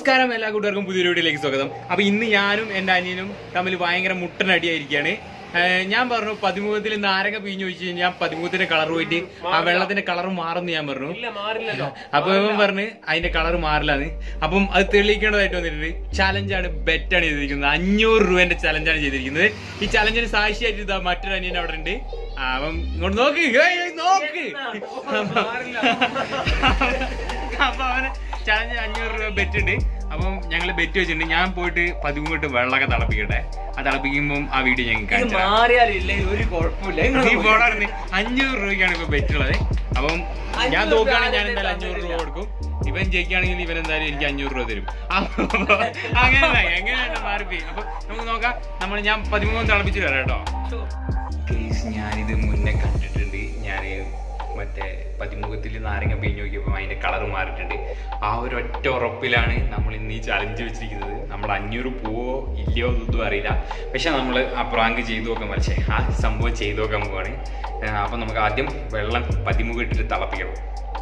നമസ്കാരം എല്ലാ കൂട്ടുകാർക്കും പുതിയൊരു വീഡിയോയിലേക്ക് സ്വാഗതം അപ്പൊ ഇന്ന് ഞാനും എന്റെ അനിയനും തമ്മിൽ ഭയങ്കര മുട്ടനടിയായിരിക്കാണ് ഏഹ് ഞാൻ പറഞ്ഞു പതിമുഖത്തിൽ നാരങ്ങ പിഴിഞ്ഞു വെച്ച് കഴിഞ്ഞാൽ പതിമുഖത്തിന്റെ കളർ പോയിട്ട് ആ വെള്ളത്തിന്റെ കളർ മാറുന്നു ഞാൻ പറഞ്ഞു ഇല്ല മാറില്ലല്ലോ അപ്പൊ ഇവൻ പറഞ്ഞ് അതിന്റെ കളർ മാറില്ലാന്ന് അപ്പം അത് തെളിയിക്കേണ്ടതായിട്ട് വന്നിട്ടുണ്ട് ചലഞ്ചാണ് ബെറ്റാണ് ചെയ്തിരിക്കുന്നത് അഞ്ഞൂറ് രൂപന്റെ ചലഞ്ചാണ് ചെയ്തിരിക്കുന്നത് ഈ ചലഞ്ചിന് സാക്ഷിയായിട്ട് ഇതാ മറ്റൊരു അനിയൻ അവിടെ ഉണ്ട് ആ, അപ്പം ഇങ്ങോട്ട് നോക്ക് ഏയ് ഏയ് നോക്ക് അപ്പൊ അവന് ചലഞ്ച് അഞ്ഞൂറ് രൂപ ബെറ്റ് ഉണ്ട് അപ്പം ഞങ്ങൾ ബെറ്റ് വെച്ചിട്ടുണ്ട് ഞാൻ പോയിട്ട് പതിമൂന്നിട്ട് വെള്ളമൊക്കെ തിളപ്പിക്കട്ടെ ആ തിളപ്പിക്കുമ്പോൾ ആ വീഡിയോ ഞങ്ങൾ ഇത് കാണിച്ചു മാറിയാലില്ല ഒരു കുഴപ്പമില്ല നീ പോടാർന്ന് അഞ്ഞൂറ് രൂപയ്ക്കാണ് ഇപ്പൊ ബെറ്റ് ഉള്ളത് അപ്പം ഞാൻ അഞ്ഞൂറ് തോക്കുകയാണെങ്കിൽ ഞാൻ രൂപ എന്തായാലും അഞ്ഞൂറ് രൂപ കൊടുക്കും ഇവൻ ജയിക്കുകയാണെങ്കിൽ ഇവൻ എന്തായാലും എനിക്ക് അഞ്ഞൂറ് രൂപ തരും അപ്പൊ അങ്ങനെ എങ്ങനെയാണ് മാറിപ്പോയി അപ്പൊ നമുക്ക് നോക്കാം നമ്മൾ ഞാൻ പതിമൂന്ന് തിളപ്പിച്ച് വരാം കേട്ടോ കേസ് ഞാനിത് മുന്നേ കണ്ടിട്ടുണ്ട് ഞാൻ മറ്റേ പതിമുഖത്തിൽ നാരങ്ങ പിഴിഞ്ഞ് നോക്കിയപ്പോൾ അതിന്റെ കളർ മാറിയിട്ടുണ്ട് ആ ഒരു ഒറ്റ ഉറപ്പിലാണ് നമ്മൾ ഇന്ന് ഈ ചലഞ്ച് വെച്ചിരിക്കുന്നത് നമ്മൾ അഞ്ഞൂറ് പോവോ ഇല്ലയോ എന്നൊന്നും അറിയില്ല പക്ഷെ നമ്മൾ ആ പ്രാങ്ക് ചെയ്തു നോക്കാൻ പക്ഷേ ആ സംഭവം ചെയ്തു നോക്കാൻ പോവാണ് അപ്പം നമുക്ക് ആദ്യം വെള്ളം പതിമുഖം ഇട്ടിട്ട് തിളപ്പിക്കണം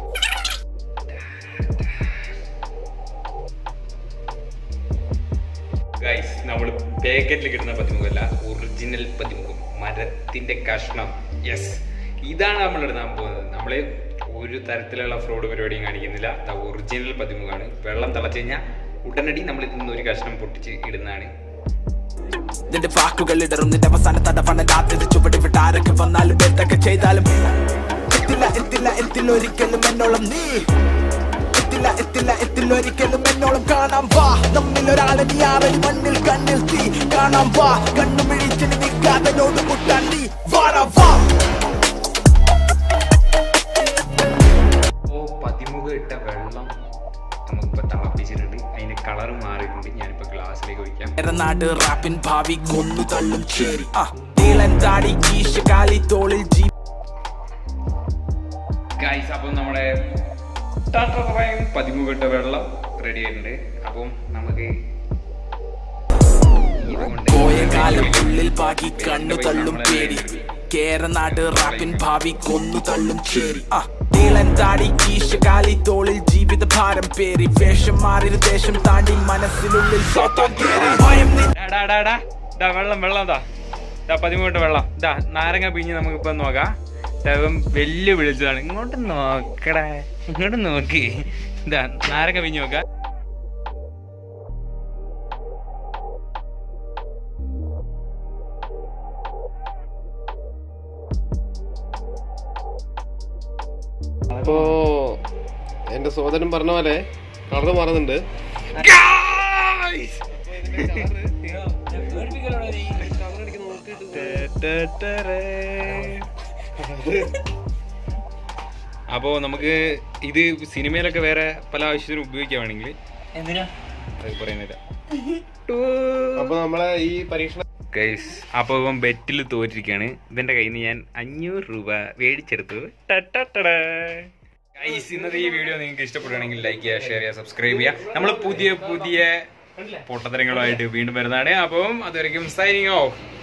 ഗൈസ് നമ്മൾ പാക്കറ്റിൽ കിട്ടുന്ന പതിമുഖമല്ല ഒറിജിനൽ പതിമുഖം മരത്തിന്റെ കഷ്ണം യെസ് ഇതാണ് നമ്മൾ ഇടാൻ പോകുന്നത് നമ്മൾ ഒരു തരത്തിലുള്ള ഫ്രോഡ് പരിപാടിയും കാണിക്കുന്നില്ല ഒറിജിനൽ പതിമുഖമാണ് വെള്ളം തിളച്ച് കഴിഞ്ഞാൽ ഉടനടി നമ്മൾ ഇതിൽ നിന്ന് ഒരു കഷ്ണം പൊട്ടിച്ച് ഇടുന്നതാണ് നിന്റെ വാക്കുകൾ ഇടറും നിന്റെ അവസാന തടവണ രാത്രി ചുവട് വിട്ട് ആരൊക്കെ വന്നാലും എന്തൊക്കെ ചെയ്താലും എത്തില്ല എത്തില്ല എത്തില്ല ഒരിക്കലും എന്നോളം നീ എത്തില്ല എത്തില്ല എത്തില്ല ഒരിക്കലും എന്നോളം കാണാം വാ നമ്മിൽ ഒരാളെ നീ ആറടി മണ്ണിൽ കണ്ണിൽ തീ കാണാം വാ കണ്ണു മിഴിച്ചിന് നിൽക്കാതെ നോട് മുട്ടാൻ നീ വാടാ വാ അപ്പോൾ പതിമുഖം ഇട്ട വെള്ളം നമുക്കിപ്പോൾ തിളപ്പിച്ചിട്ടുണ്ട് അതിന്റെ കളർ മാറിയിട്ടുണ്ട് ഞാനിപ്പോൾ ഗ്ലാസ്സിലേക്ക് ഒഴിക്കാം നാട് റാപ്പിൻ ഭാവി കൊന്നു തള്ളും ചേരി ആ നീളൻ താടി കീശ കാലി തോളിൽ ജീ ഗൈസ് അപ്പം നമ്മുടെ പതിമുഖട്ട വെള്ളം റെഡി ആയിട്ടുണ്ട് അപ്പം നമുക്ക് ഇതുകൊണ്ട് പോയ കാലം ഉള്ളിൽ പാകി കണ്ണു തള്ളും പേടി കേരനാട് റാപ്പിൻ ഭാവി കൊന്നു തള്ളും ചേരി ആ നീളൻ താടി കീശ കാലി തോളിൽ ജീവിത ഭാരം പേറി വേഷം മാറി ദേശം താണ്ടി മനസ്സിനുള്ളിൽ സ്വത്തം കേറി ഭയം നി- ഡാ, ഡാ, ഡാ, ഡാ. ദാ വെള്ളം വെള്ളം ദാ ദാ പതിമുഖട്ട വെള്ളം ദാ നാരങ്ങ പിഞ്ഞ് നമുക്കിപ്പോ നോക്കാം ദാ ഇവൻ വെല്ലു വിളിച്ചതാണ് ഇങ്ങോട്ട് നോക്കടാ ഇങ്ങോട്ട് നോക്കി ഇതാ നാരങ്ങ പിഞ്ഞ് നോക്കാം അപ്പോ എന്റെ സോദരൻ പറഞ്ഞ പോലെ കളറ് മാറുന്നുണ്ട് അപ്പോ നമുക്ക് ഇത് സിനിമയിലൊക്കെ വേറെ പല ആവശ്യത്തിനും ഉപയോഗിക്കാൻ വേണമെങ്കിൽ എന്തിനാ അത് പറയുന്നില്ല അപ്പൊ നമ്മളെ ഈ പരീക്ഷണം ഗൈസ് അപ്പൊ ഇവൻ ബെറ്റിൽ തോറ്റിരിക്കുകയാണ് ഇതെന്റെ കയ്യിൽ നിന്ന് ഞാൻ അഞ്ഞൂറ് രൂപ മേടിച്ചെടുത്തു ഗൈസ് ഇന്നത്തെ ഈ വീഡിയോ നിങ്ങൾക്ക് ഇഷ്ടപ്പെടുകയാണെങ്കിൽ ലൈക്ക് ചെയ്യുക ഷെയർ ചെയ്യുക സബ്സ്ക്രൈബ് ചെയ്യുക നമ്മൾ പുതിയ പുതിയ പൊട്ടത്തരങ്ങളുമായിട്ട് വീണ്ടും വരുന്നതാണ് അപ്പം അതുവരെയും സൈനിങ് ഓഫ്